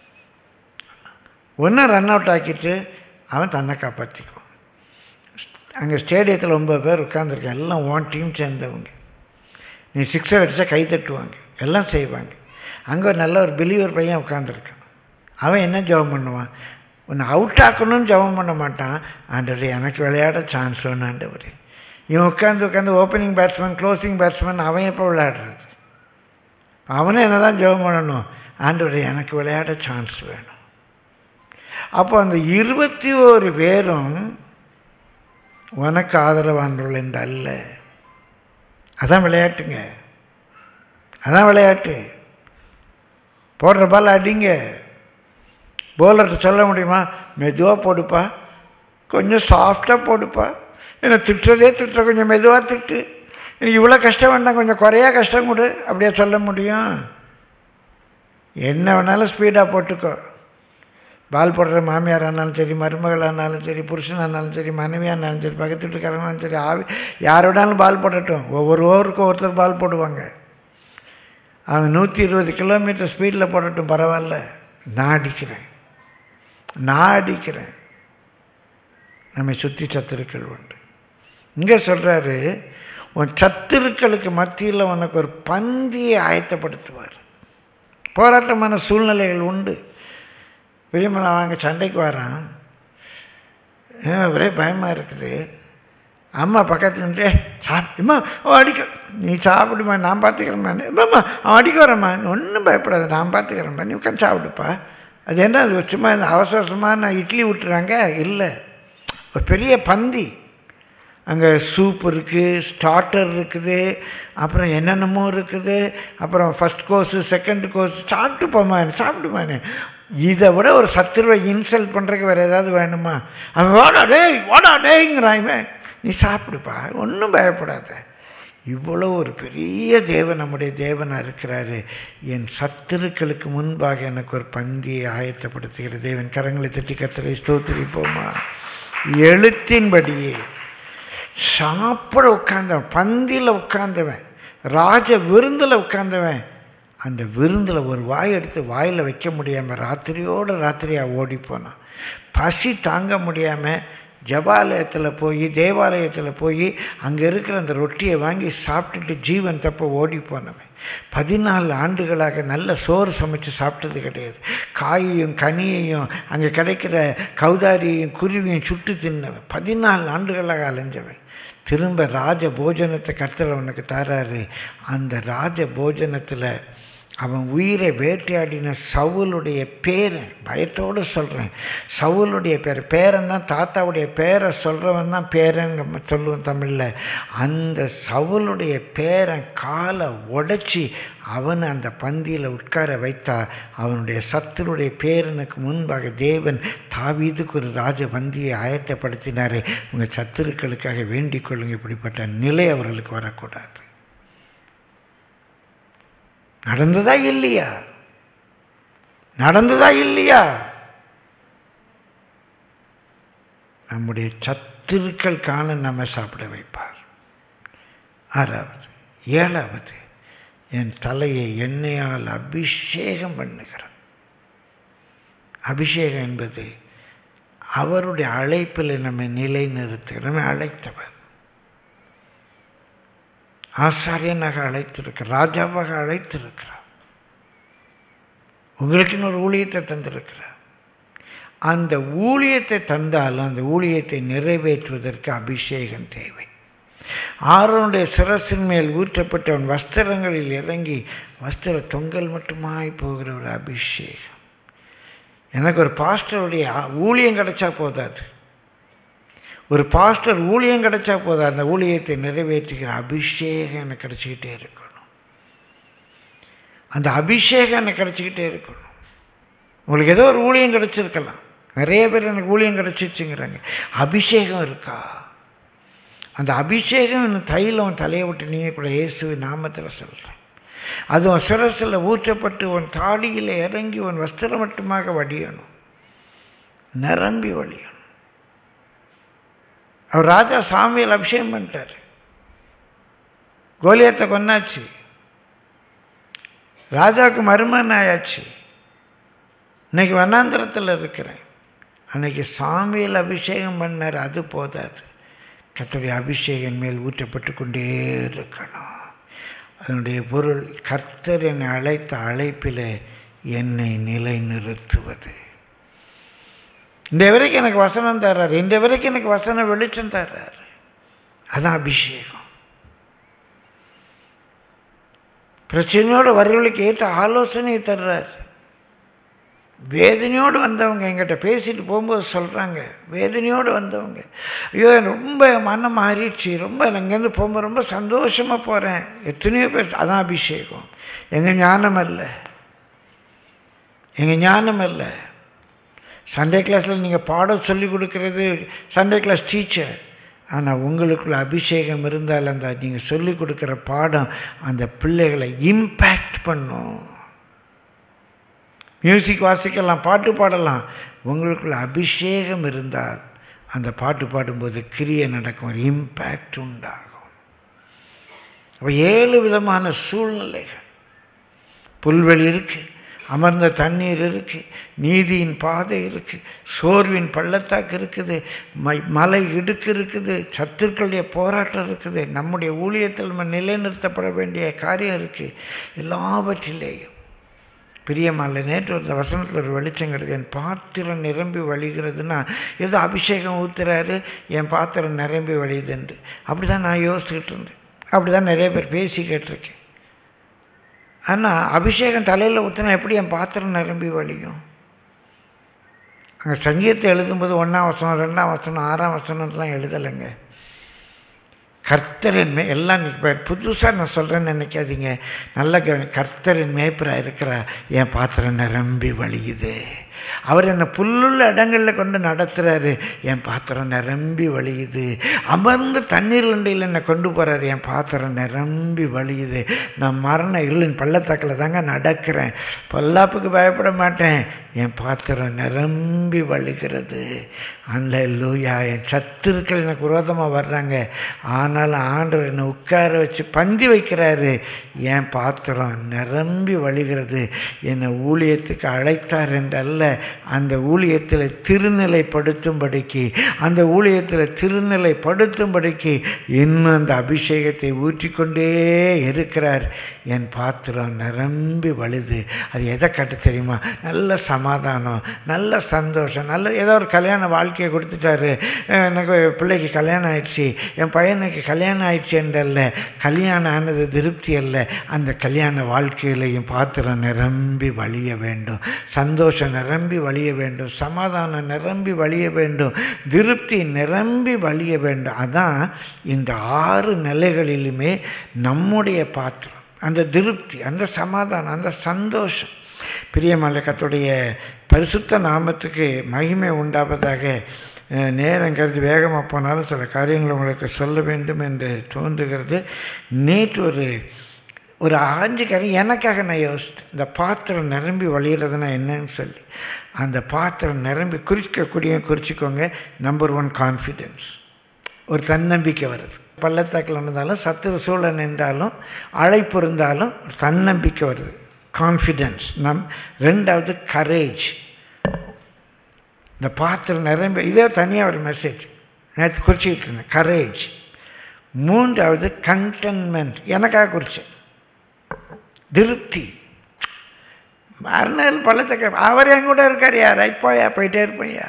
ஒன்று ரன் அவுட் ஆக்கிட்டு அவன் தன்னை காப்பாற்றிக்குவான் அங்கே ஸ்டேடியத்தில் ஒம்பது பேர் உட்காந்துருக்கான் எல்லாம் ஒன் டீம் சேர்ந்தவங்க நீ சிக்ஸை அடித்தா கை தட்டுவாங்க எல்லாம் செய்வாங்க அங்கே ஒரு நல்ல ஒரு பிலீவர் பையன் உட்காந்துருக்கான் அவன் என்ன ஜெபம் பண்ணுவான் உன்னை அவுட் ஆக்கணும்னு ஜெபம் பண்ண மாட்டான் ஆண்டவர் எனக்கு விளையாட சான்ஸ் வேணும் ஆண்டவர் இவன் உட்காந்து உட்காந்து ஓப்பனிங் பேட்ஸ்மேன் க்ளோசிங் பேட்ஸ்மேன் அவன் எப்போ விளையாடுறது அவனே என்ன தான் ஜெபம் பண்ணணும் ஆண்டவர் எனக்கு விளையாட சான்ஸ் வேணும் அப்போ அந்த இருபத்தி ஓரு பேரும் உனக்கு ஆதரவானவர்கள் என்று அல்ல அதான் விளையாட்டுங்க அதான் விளையாட்டு போடுற பால் அடிங்க போலர்கிட்ட சொல்ல முடியுமா மெதுவாக போடுப்பா கொஞ்சம் சாஃப்டாக போடுப்பா என்னை திட்டுறதே திட்டுற கொஞ்சம் மெதுவாக திட்டு எனக்கு இவ்வளோ கஷ்டம் வேண்டாம் கொஞ்சம் குறையா கஷ்டம் கொடு அப்படியே சொல்ல முடியும் என்ன வேணாலும் ஸ்பீடாக போட்டுக்கோ பால் போடுற மாமியார் ஆனாலும் சரி மருமகள் ஆனாலும் சரி புருஷன் ஆனாலும் சரி மனைவியாக இருந்தாலும் சரி பக்கத்து வீட்டுக்காரங்களாலும் சரி ஆவி யார் வேணாலும் பால் போடட்டும் ஒவ்வொரு ஓவருக்கும் ஒருத்தர் பால் போடுவாங்க அவன் நூற்றி இருபது கிலோமீட்டர் ஸ்பீடில் போடட்டும் பரவாயில்ல நான் அடிக்கிறேன் நான் அடிக்கிறேன் நம்மை சுற்றி சத்துருக்கள் உண்டு இங்கே சொல்கிறாரு உன் சத்துருக்களுக்கு மத்தியில் உனக்கு ஒரு பந்தியை ஆயத்தப்படுத்துவார் போராட்டமான சூழ்நிலைகள் உண்டு விளிமலை வாங்க சண்டைக்கு வரான் ஒரே பயமாக இருக்குது அம்மா பக்கத்தில் இருந்து சாப்பிடுமா அவன் அடிக்க நீ சாப்பிடுமா நான் பார்த்துக்கிறேம்மா அம்மா அவன் அடிக்க வரம்மா ஒன்றும் பயப்படாது நான் பார்த்துக்கிறேன்ப்பா நீ உட்காந்து சாப்பிடுப்பா அது என்ன அது சும்மா இந்த அவசர அவசரமாக நான் இட்லி விட்டுறாங்க இல்லை ஒரு பெரிய பந்தி அங்கே சூப் இருக்குது ஸ்டார்டர் இருக்குது அப்புறம் என்னென்னமோ இருக்குது அப்புறம் ஃபஸ்ட் கோர்ஸு செகண்ட் கோர்ஸ் சாப்பிட்டு போமா சாப்பிடுமானே இதை விட ஒரு சத்துருவை இன்சல்ட் பண்ணுறதுக்கு வேறு ஏதாவது வேணுமா அவன் வாடா டேய் வாடா டேய்ங்கிறான் இவன் நீ சாப்பிடுப்பா ஒன்றும் பயப்படாத இவ்வளோ ஒரு பெரிய தேவன் நம்முடைய தேவனாக இருக்கிறாரு என் சத்துருக்களுக்கு முன்பாக எனக்கு ஒரு பந்தியை ஆயத்தப்படுத்துகிற தேவன் கரங்களை தட்டி கத்தரை ஸ்தோத்திரிப்போமா எழுத்தின்படியே சாப்பிட உட்காந்தவன் பந்தியில் உட்காந்தவன் ராஜ விருந்தில் உட்காந்தவன் அந்த விருந்தில் ஒரு வாய் எடுத்து வாயில் வைக்க முடியாமல் ராத்திரியோடு ராத்திரியாக ஓடி போனான் பசி தாங்க முடியாமல் ஜபாலயத்தில் போய் தேவாலயத்தில் போய் அங்கே இருக்கிற அந்த ரொட்டியை வாங்கி சாப்பிட்டுட்டு ஜீவன் தப்ப ஓடி போனவன் பதினாலு ஆண்டுகளாக நல்ல சோறு சமைச்சு சாப்பிட்டது கிடையாது காயையும் கனியையும் அங்கே கிடைக்கிற கௌதாரியையும் குருவியும் சுட்டு தின்னவன் பதினாலு ஆண்டுகளாக அலைஞ்சவன் திரும்ப ராஜ போஜனத்தை கர்த்தர் அவனுக்கு தராரு அந்த ராஜ போஜனத்தில் அவன் உயிரை வேட்டையாடின சவுளுடைய பேரன் பயத்தோடு சொல்கிறேன் சவுளுடைய பேர் பேரன் தான் தாத்தாவுடைய பேரை சொல்கிறவன் தான் பேரன் சொல்லுவோம் தமிழில் அந்த சவுளுடைய பேரன் காலை உடைச்சி அவனை அந்த பந்தியில் உட்கார வைத்தா அவனுடைய சத்துருடைய பேரனுக்கு முன்பாக தேவன் தாவீதுக்கு ஒரு ராஜ பந்தியை ஆயத்தப்படுத்தினார் உங்கள் சத்துருக்களுக்காக வேண்டிக் கொள்ளுங்க இப்படிப்பட்ட நிலை அவர்களுக்கு வரக்கூடாது நடந்ததா இல்லையா நடந்ததா இல்லையா நம்முடைய சத்துருக்கள் காண நம்ம சாப்பிட வைப்பார் ஆறாவது ஏழாவது என் தலையை எண்ணெயால் அபிஷேகம் பண்ணுகிறார் அபிஷேகம் என்பது அவருடைய அழைப்பில் நம்மை நிலைநிறுத்துகிற நம்மை அழைத்தவர் ஆசாரியனாக அழைத்திருக்கிறார் ராஜாவாக அழைத்திருக்கிறார் உங்களுக்குன்னு ஒரு ஊழியத்தை தந்திருக்கிறார் அந்த ஊழியத்தை தந்தாலும் அந்த ஊழியத்தை நிறைவேற்றுவதற்கு அபிஷேகம் தேவை ஆரோனுடைய சிரசின் மேல் ஊற்றப்பட்ட அவன் வஸ்திரங்களில் இறங்கி வஸ்திர தொங்கல் மட்டுமாய் போகிற ஒரு அபிஷேகம் எனக்கு ஒரு பாஸ்டருடைய ஊழியம் கிடைச்சா போதாது ஒரு பாஸ்டர் ஊழியம் கிடைச்சா போதும் அந்த ஊழியத்தை நிறைவேற்றுகிற அபிஷேகம் எனக்கு கிடச்சிக்கிட்டே இருக்கணும் அந்த அபிஷேகம் எனக்கு கிடச்சிக்கிட்டே இருக்கணும் உங்களுக்கு ஏதோ ஒரு ஊழியம் கிடச்சிருக்கலாம் நிறைய பேர் எனக்கு ஊழியம் கிடச்சிச்சுங்கிறாங்க அபிஷேகம் இருக்கா அந்த அபிஷேகம் இன்னும் தைலம் தலையை விட்டு நீங்கள் கூட இயேசு நாமத்தில் சொல்கிறேன் அது உன் சிரசில் ஊற்றப்பட்டு உன் தாடியில் இறங்கி உன் வஸ்திரம் மட்டுமாக வடியணும் நிரம்பி வழியணும் அவர் ராஜா சாமியில் அபிஷேகம் பண்ணிட்டார் கோலியத்தை கொன்னாச்சு ராஜாவுக்கு மருமகன் ஆயாச்சு இன்னைக்கு வண்ணாந்திரத்தில் இருக்கிறேன் அன்னைக்கு சாமியில் அபிஷேகம் பண்ணார் அது போதாது கத்தருடைய அபிஷேகம் மேல் ஊற்றப்பட்டு கொண்டே இருக்கணும் அதனுடைய பொருள் கர்த்தர் என்னை அழைத்த அழைப்பில் என்னை நிலைநிறுத்துவது இந்த வரைக்கும் எனக்கு வசனம் தர்றாரு இந்த வரைக்கும் எனக்கு வசனம் வெளிச்சம் தர்றாரு அதான் அபிஷேகம் பிரச்சனையோடு வரவர்களுக்கு ஏற்ற ஆலோசனை தர்றாரு வேதனையோடு வந்தவங்க எங்கிட்ட பேசிட்டு போகும்போது சொல்கிறாங்க வேதனையோடு வந்தவங்க ஐயோ ரொம்ப மனம் மாறிடுச்சு ரொம்ப இங்கேருந்து போகும்போது ரொம்ப சந்தோஷமாக போகிறேன் எத்தனையோ பேர் அதான் அபிஷேகம் எங்கள் ஞானம் அல்ல எங்கள் ஞானம் அல்ல சண்டே கிளாஸில் நீங்கள் பாடம் சொல்லி கொடுக்கறது சண்டே கிளாஸ் டீச்சர் ஆனால் உங்களுக்குள்ள அபிஷேகம் இருந்தால் அந்த நீங்கள் சொல்லி கொடுக்குற பாடம் அந்த பிள்ளைகளை இம்பேக்ட் பண்ணும் மியூசிக் வாசிக்கலாம் பாட்டு பாடலாம் உங்களுக்குள்ள அபிஷேகம் இருந்தால் அந்த பாட்டு பாடும்போது கிரியை நடக்கும் ஒரு இம்பேக்ட் உண்டாகும் அப்போ ஏழு விதமான சூழ்நிலைகள் புல்வெளி இருக்குது அமர்ந்த தண்ணீர் இருக்குது நீதியின் பாதை இருக்குது சோர்வின் பள்ளத்தாக்கு இருக்குது மை மலை இடுக்கு இருக்குது சத்துருக்களுடைய போராட்டம் இருக்குது நம்முடைய ஊழியத்தில் நம்ம நிலைநிறுத்தப்பட வேண்டிய காரியம் இருக்குது எல்லாவற்றிலேயும் பிரியமல்ல நேற்று ஒரு வசனத்தில் ஒரு வெளிச்சம் கிடையாது என் பாத்திரம் நிரம்பி வழிகிறதுனா ஏதோ அபிஷேகம் ஊற்றுறாரு என் பாத்திரம் நிரம்பி வழியுதுன்று அப்படி தான் நான் யோசிச்சுக்கிட்டு இருந்தேன் அப்படி தான் நிறைய பேர் பேசி கேட்டிருக்கேன் ஆனால் அபிஷேகம் தலையில் ஊற்றினா எப்படி என் பாத்திரம் நிரம்பி வழியும் அங்கே சங்கீதத்தை எழுதும்போது ஒன்றாம் வசனம் ரெண்டாம் வசனம் ஆறாம் வசனம்லாம் எழுதலைங்க கர்த்தரின் மே எல்லாம் இப்போ புதுசாக நான் சொல்கிறேன்னு நினைக்காதீங்க நல்ல கவனி கர்த்தரின் மேய்ப்பராக இருக்கிற என் பாத்திரம் நிரம்பி வழியுது அவர் என்னை புல்லுள்ள இடங்களில் கொண்டு நடத்துகிறாரு என் பாத்திரம் நிரம்பி வழியுது அமர்ந்த தண்ணீர் லண்டையில் என்னை கொண்டு போகிறாரு என் பாத்திரம் நிரம்பி வழியுது நான் மரண இருளின் பள்ளத்தாக்கில் தாங்க நடக்கிறேன் பொல்லாப்புக்கு பயப்பட மாட்டேன் என் பாத்திரம் நிரம்பி வழிகிறது அல்ல லூயா என் சத்துருக்கள் எனக்கு விரோதமாக வர்றாங்க ஆனாலும் ஆண்டவர் என்னை உட்கார வச்சு பந்தி வைக்கிறாரு என் பாத்திரம் நிரம்பி வழிகிறது என்னை ஊழியத்துக்கு அழைத்தார் என்றல்ல அந்த ஊழியத்தில் திருநிலைப்படுத்தும்படிக்கு அந்த ஊழியத்தில் திருநிலைப்படுத்தும்படிக்கு இன்னும் அந்த அபிஷேகத்தை ஊற்றிக்கொண்டே இருக்கிறார் என் பாத்திரம் நிரம்பி வழுது அது எதை கட்டு தெரியுமா நல்ல சமாதானம் நல்ல சந்தோஷம் நல்ல ஏதோ ஒரு கல்யாண வாழ்க்கையை கொடுத்துட்டாரு எனக்கு பிள்ளைக்கு கல்யாணம் ஆயிடுச்சு என் பையனுக்கு கல்யாணம் ஆயிடுச்சு என்றல்ல கல்யாணம் ஆனது திருப்தி அல்ல அந்த கல்யாண வாழ்க்கையிலையும் பாத்திரம் நிரம்பி வழிய வேண்டும் சந்தோஷம் நிரம்பி வழிய வேண்டும் சமாதானம் நிரம்பி வழிய வேண்டும் திருப்தி நிரம்பி வழிய வேண்டும் அதான் இந்த ஆறு நிலைகளிலுமே நம்முடைய பாத்திரம் அந்த திருப்தி அந்த சமாதானம் அந்த சந்தோஷம் பிரியமல்லக்கத்துடைய பரிசுத்த நாமத்துக்கு மகிமை உண்டாவதாக நேரம் கருதி வேகமாக போனாலும் சில காரியங்கள் உங்களுக்கு சொல்ல வேண்டும் என்று தோன்றுகிறது நேற்று ஒரு ஒரு ஆஞ்சு காரியம் எனக்காக நான் யோசித்தேன் இந்த பாத்திரம் நிரம்பி வழிகிறதுனா என்னன்னு சொல்லி அந்த பாத்திரம் நிரம்பி குறிக்கக்கூடிய குறிச்சிக்கோங்க நம்பர் ஒன் கான்ஃபிடென்ஸ் ஒரு தன்னம்பிக்கை வருது பள்ளத்தாக்கில் இருந்தாலும் சத்துரு சூழல் என்றாலும் அழைப்பு இருந்தாலும் ஒரு தன்னம்பிக்கை வருது கான்ஃபிடென்ஸ் நம் ரெண்டாவது கரேஜ் இந்த பாத்திரம் நிரம்பி இதே தனியாக ஒரு மெசேஜ் நேற்று குறிச்சிக்கிட்டு இருந்தேன் கரேஜ் மூன்றாவது கண்டென்மெண்ட் எனக்காக குறித்தேன் திருப்தி மறுநாள் பள்ளத்தக்க அவர் என் கூட இருக்கார் யார் இப்போயா போயிட்டே இருப்பையா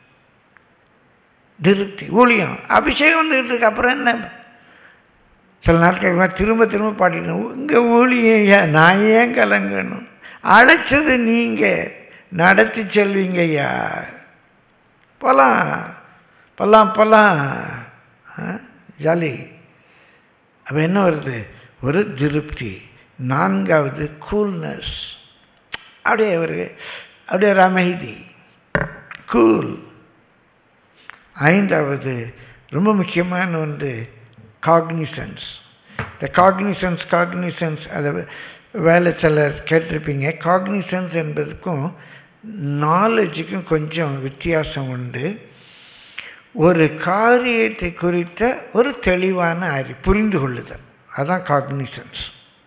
திருப்தி ஊழியம் அபிஷேகம் வந்துக்கிட்டு இருக்கு அப்புறம் என்ன சில நாட்கள் திரும்ப திரும்ப பாடிக்கணும் உங்கள் ஊழியம் நான் ஏன் கலங்கணும் அழைச்சது நீங்கள் நடத்தி செல்வீங்க ஐயா போகலாம் போகலாம் போகலாம் ஜாலி அப்போ என்ன வருது ஒரு திருப்தி நான்காவது கூல்னஸ் அப்படியே ஒரு அப்படியே ஒரு அமைதி கூல் ஐந்தாவது ரொம்ப முக்கியமான ஒன்று காக்னிசன்ஸ் இந்த காக்னிசன்ஸ் காக்னிசன்ஸ் அதை வேலை சில கேட்டிருப்பீங்க காக்னிசன்ஸ் என்பதுக்கும் நாலேஜுக்கும் கொஞ்சம் வித்தியாசம் உண்டு ஒரு காரியத்தை குறித்த ஒரு தெளிவான அறி புரிந்து கொள்ளுதல் அதுதான் காக்னிசன்ஸ்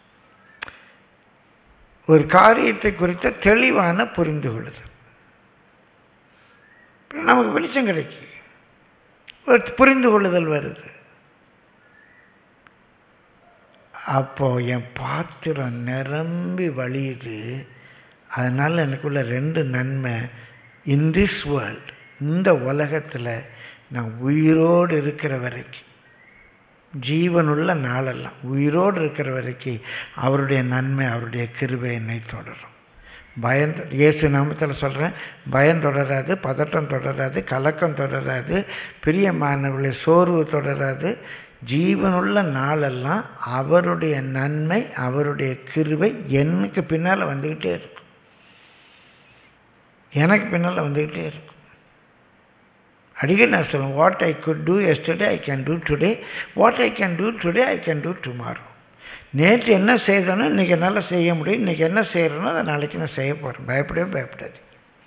ஒரு காரியத்தை குறித்த தெளிவான புரிந்து கொள்ளுதல் நமக்கு வெளிச்சம் கிடைக்கும் ஒரு புரிந்து கொள்ளுதல் வருது அப்போ என் பாத்திரம் நிரம்பி வழியுது அதனால் எனக்குள்ள ரெண்டு நன்மை இன் திஸ் வேர்ல்டு இந்த உலகத்தில் நான் உயிரோடு இருக்கிற வரைக்கும் ஜீவனுள்ள நாளெல்லாம் உயிரோடு இருக்கிற வரைக்கும் அவருடைய நன்மை அவருடைய கிருபை என்னை தொடரும் பயம் இயேசு நாமத்தில் சொல்கிறேன் பயம் தொடராது பதட்டம் தொடராது கலக்கம் தொடராது பிரியமானவர்களை சோர்வு தொடராது ஜீவனுள்ள நாளெல்லாம் அவருடைய நன்மை அவருடைய கிருபை எனக்கு பின்னால் வந்துக்கிட்டே இருக்கும் எனக்கு பின்னால் வந்துக்கிட்டே இருக்கும் அடிக்கடி நான் சொல்லுவேன் what I could do yesterday I can do today what I can do today I can do tomorrow நேற்று என்ன செய்தனோ இன்றைக்கி என்னால் செய்ய முடியும் இன்றைக்கி என்ன செய்கிறேனோ அதை நாளைக்கு நான் செய்ய போகிறேன் பயப்படவே பயப்படாது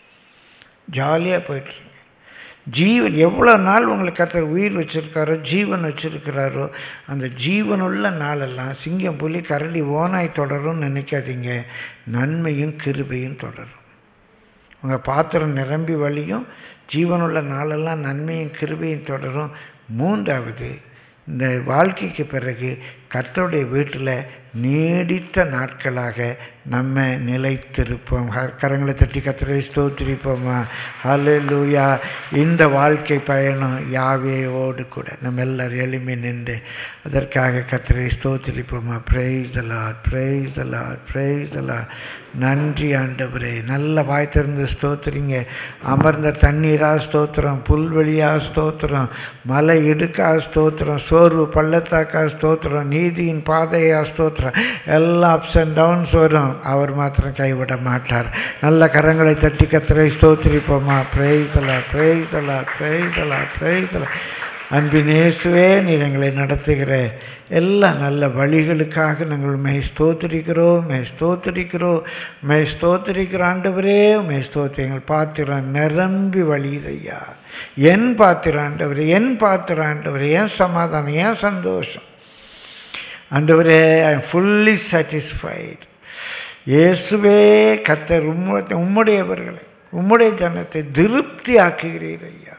ஜாலியாக போயிட்டுருங்க ஜீவன் எவ்வளோ நாள் உங்களுக்கு கத்தர் உயிர் வச்சுருக்காரோ ஜீவன் வச்சுருக்கிறாரோ அந்த ஜீவனுள்ள நாளெல்லாம் சிங்கம் புலி கரடி ஓனாய் தொடரும்னு நினைக்காதீங்க நன்மையும் கிருபையும் தொடரும் உங்கள் பாத்திரம் நிரம்பி வழியும் ஜீவனுள்ள நாளெல்லாம் நன்மையும் கிருபையும் தொடரும் மூன்றாவது இந்த வாழ்க்கைக்கு பிறகு கர்த்தருடைய வீட்டில் நீடித்த நாட்களாக நம்ம நிலைத்திருப்போம் ஹ- கரங்களை தட்டி கர்த்தரை ஸ்தோத்திரிப்போமா ஹalleluya இந்த வாழ்க்கை பயணம் யாவேவோடு கூட நம்ம எல்லாரும் எளிமை நின்று அதற்காக கர்த்தரை ஸ்தோத்திரிப்போமா praise the Lord praise the Lord praise the Lord நன்றி ஆண்டவரே நல்ல வாய் திறந்து ஸ்தோத்திரிங்க அமர்ந்த தண்ணீரா ஸ்தோத்திரம் புல்வெளியா ஸ்தோத்திரம் மலை இடுக்கா ஸ்தோத்திரம் சோர்வு பள்ளத்தாக்கா ஸ்தோத்திரம் நீதியின் பாதையா ஸ்தோத்திரம் எல்லா அப்ஸ் அண்ட் டவுன்ஸ் வரும் அவர் மாத்திரம் கைவிட மாட்டார் நல்ல கரங்களை தட்டி கத்திரை ஸ்தோத்திரிப்போமா praise the Lord praise the Lord praise the Lord praise the Lord அன்பின் இயேசுவே நீர் எங்களை நடத்துகிற எல்லா நல்ல வழிகளுக்காக நாங்கள் மே ஸ்தோத்திரிக்கிறோம் மே ஸ்தோத்திரிக்கிறோம் மே ஸ்தோத்திரிக்கிற ஆண்டவரே மே ஸ்தோத்திர எங்கள் பாத்திரம் நிரம்பி வழியுதையா என் பாத்திரம் ஆண்டவரே என் பாத்திரம் ஆண்டவரே என் சமாதானம் என் சந்தோஷம் ஆண்டவரே ஐ எம் ஃபுல்லி சாட்டிஸ்ஃபைடு இயேசுவே கர்த்தர் உம்முடைய உம்முடையவர்களை உம்முடைய ஜனத்தை திருப்தி ஆக்குகிறீர் ஐயா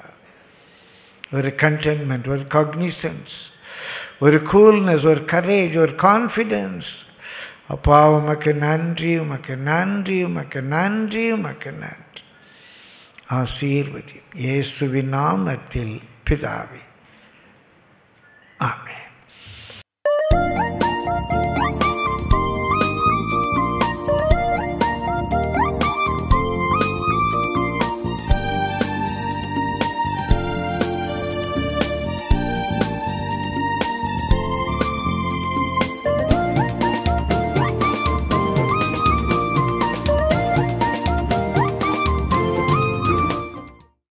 ஒரு கண்டென்மெண்ட் ஒரு காக்னிசன்ஸ் ஒரு கூல்னஸ் ஒரு கரேஜ் ஒரு கான்ஃபிடென்ஸ் அப்பா உமக்கு நன்றி உமக்கு நன்றி உமக்கு நன்றி உமக்கு நன்றி ஆசீர்வதி இயேசுவின் நாமத்தில் பிதாவே ஆமென்